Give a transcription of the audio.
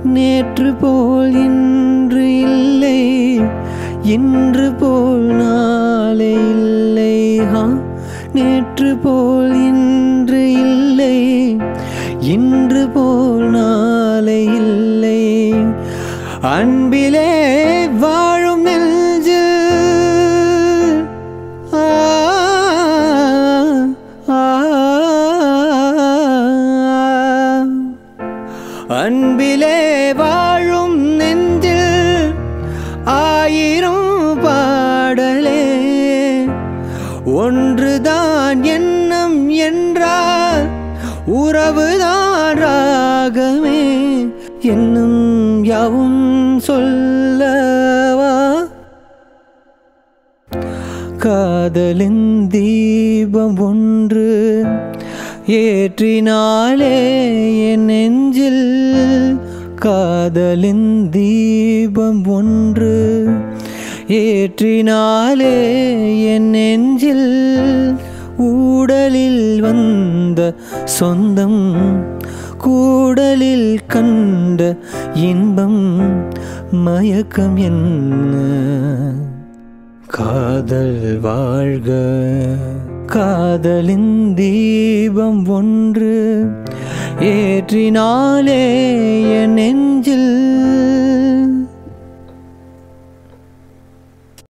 நேற்று போல் இன்று இல்லை இன்று போல் நாளை இல்லை ஹா நேற்று போல் இன்று இல்லை இன்று போல் நாளை இல்லை அன்பிலே வாழும் நெஞ்சு ஆ, ஆ, அன்பிலே வாழும் நெஞ்சில் ஆயிரம் பாடலே ஒன்றுதான் எண்ணம் என்றால் உறவுதான் ராகமே என்னும் யாவும் சொல்லவா காதலின் தீபம் ஒன்று ஏற்றினாலே என் நெஞ்சில் காதலின் தீபம் ஒன்று ஏற்றினாலே என் நெஞ்சில் ஊடலில் வந்த சொந்தம் கூடலில் கண்ட இன்பம் மயக்கம் என்ன காதல் வாழ்க காதலின் தீபம் ஒன்று ஏற்றினாலே என் நெஞ்சில்